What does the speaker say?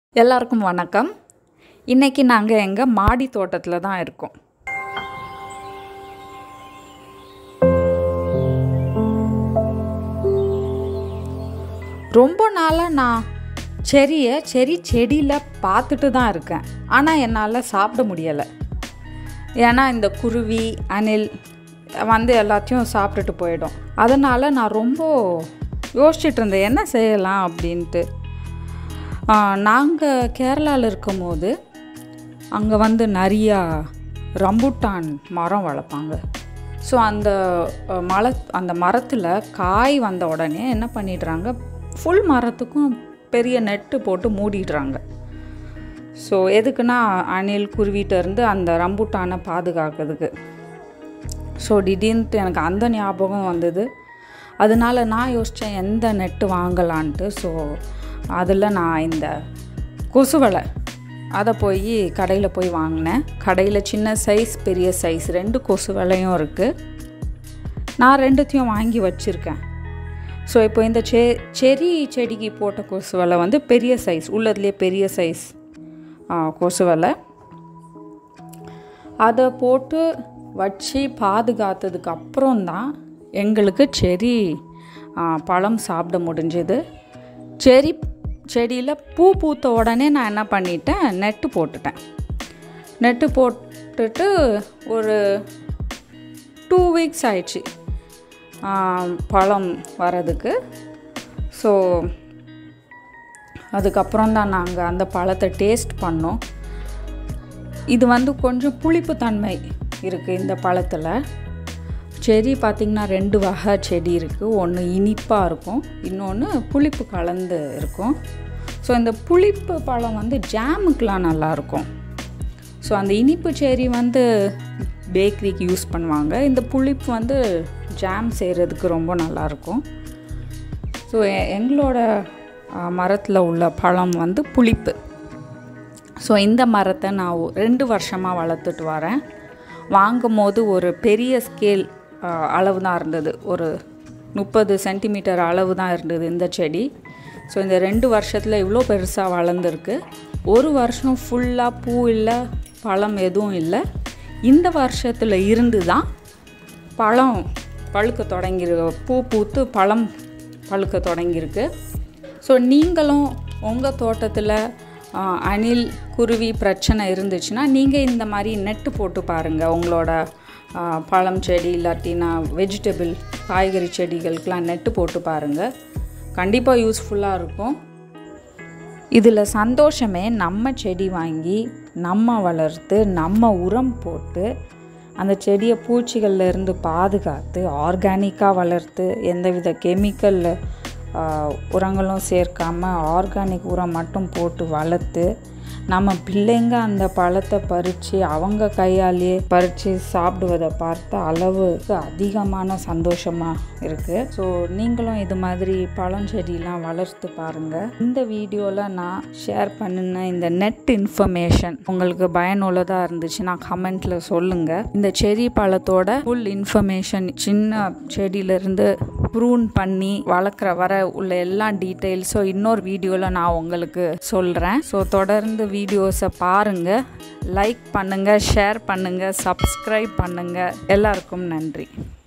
எல்லாருக்கும் வணக்கம் இன்றைக்கி நாங்கள் எங்கள் மாடி தோட்டத்தில் தான் இருக்கோம் ரொம்ப நாளாக நான் செரியை செரி செடியில் பார்த்துட்டு தான் இருக்கேன் ஆனால் என்னால் சாப்பிட முடியலை ஏன்னா இந்த குருவி அணில் வந்து எல்லாத்தையும் சாப்பிட்டுட்டு போயிடும் அதனால் நான் ரொம்ப யோசிச்சுட்டு இருந்தேன் என்ன செய்யலாம் அப்படின்ட்டு நாங்கள் கேரளாவில் இருக்கும்போது அங்கே வந்து நிறையா ரம்புட்டான் மரம் வளர்ப்பாங்க ஸோ அந்த அஹ், மலை அந்த மரத்தில் காய் வந்த உடனே என்ன பண்ணிடுறாங்க ஃபுல் மரத்துக்கும் பெரிய நெட்டு போட்டு மூடிடுறாங்க ஸோ எதுக்குன்னா அணில் குருவிட்ட இருந்து அந்த ரம்புட்டானை பாதுகாக்கிறதுக்கு ஸோ திடீர்னுட்டு எனக்கு அந்த ஞாபகம் வந்தது அதனால நான் யோசித்தேன் எந்த நெட்டு வாங்கலான்ட்டு ஸோ அதில் நான் இந்த கொசுவலை அதை போய் கடையில் போய் வாங்கினேன் கடையில் சின்ன சைஸ் பெரிய சைஸ் ரெண்டு கொசு வலையும் இருக்குது நான் ரெண்டுத்தையும் வாங்கி வச்சுருக்கேன் ஸோ இப்போ இந்த செ செரி செடிக்கு போட்ட கொசு வலை வந்து பெரிய சைஸ் உள்ளதுலேயே பெரிய சைஸ் கொசு வலை அதை போட்டு வச்சு பாதுகாத்ததுக்கு அப்புறம் தான் எங்களுக்கு செரி ஆ, பழம் சாப்பிட முடிஞ்சது செரி செடியில் பூ பூத்த உடனே நான் என்ன பண்ணிட்டேன் நெட்டு போட்டுட்டேன் நெட்டு போட்டுட்டு ஒரு டூ வீக்ஸ் ஆயிடுச்சு ஆ, பழம் வரதுக்கு ஸோ அதுக்கப்புறம் தான் நாங்கள் அந்த பழத்தை டேஸ்ட் பண்ணோம் இது வந்து கொஞ்சம் புளிப்பு தன்மை இருக்குது இந்த பழத்தில் செடி பார்த்திங்கன்னா ரெண்டு வகை செடி இருக்குது ஒன்று இனிப்பாக இருக்கும் இன்னொன்று புளிப்பு கலந்து இருக்கும் ஸோ இந்த புளிப்பு பழம் வந்து ஜாமுக்கெலாம் நல்லாயிருக்கும் ஸோ அந்த இனிப்பு செரி வந்து பேக்கரிக்கு யூஸ் பண்ணுவாங்க இந்த புளிப்பு வந்து ஜாம் செய்கிறதுக்கு ரொம்ப நல்லாயிருக்கும் ஸோ எங்களோட மரத்தில் உள்ள பழம் வந்து புளிப்பு ஸோ இந்த மரத்தை நான் ஒ- ரெண்டு வருஷமாக வளர்த்துட்டு வரேன் வாங்கும் போது ஒரு பெரிய ஸ்கேல் அளவு தான் இருந்தது ஒரு முப்பது சென்டிமீட்டர் அளவு தான் இருந்தது இந்த செடி ஸோ இந்த ரெண்டு வருஷத்தில் இவ்வளோ பெருசாக வளர்ந்துருக்கு ஒரு வருஷம் ஃபுல்லாக பூ இல்லை பழம் எதுவும் இல்லை இந்த வருஷத்தில் இருந்து தான் பழம் பழுக்க தொடங்கிரு பூ பூத்து பழம் பழுக்க தொடங்கியிருக்கு ஸோ நீங்களும் உங்கள் தோட்டத்தில் ஆ, அணில் குருவி பிரச்சனை இருந்துச்சுன்னா நீங்கள் இந்த மாதிரி நெட்டு போட்டு பாருங்கள் உங்களோட ஆ, பழம் செடி இல்லாட்டினா வெஜிடபிள் காய்கறி செடிகளுக்கெலாம் நெட்டு போட்டு பாருங்கள் கண்டிப்பாக யூஸ்ஃபுல்லாக இருக்கும் இதில் சந்தோஷமே நம்ம செடி வாங்கி நம்ம வளர்த்து நம்ம உரம் போட்டு அந்த செடியை பூச்சிகள்ல இருந்து பாதுகாத்து ஆர்கானிக்காக வளர்த்து எந்தவித கெமிக்கல் உரங்களும் சேர்க்காம ஆர்கானிக் உரம் மட்டும் போட்டு வளர்த்து நம்ம பிள்ளைங்க அந்த பழத்தை பறித்து அவங்க கையாலேயே பறித்து சாப்பிடுவதை பார்த்து அளவுக்கு அதிகமான சந்தோஷமாக இருக்குது ஸோ நீங்களும் இது மாதிரி பழஞ்செடியெலாம் வளர்த்து பாருங்கள் இந்த வீடியோவில் நான் ஷேர் பண்ணின இந்த நெட் இன்ஃபர்மேஷன் உங்களுக்கு பயனுள்ளதாக இருந்துச்சுன்னா கமெண்ட்டில் சொல்லுங்கள் இந்த செரி பழத்தோட ஃபுல் இன்ஃபர்மேஷன் சின்ன செடியிலேருந்து ப்ரூன் பண்ணி வளர்க்குற வர உள்ள எல்லா டீட்டெயில்ஸும் இன்னொரு வீடியோவில் நான் உங்களுக்கு சொல்கிறேன் ஸோ தொடர்ந்து வீடியோஸை பாருங்கள் லைக் பண்ணுங்கள் ஷேர் பண்ணுங்கள் சப்ஸ்கிரைப் பண்ணுங்கள் எல்லாருக்கும் நன்றி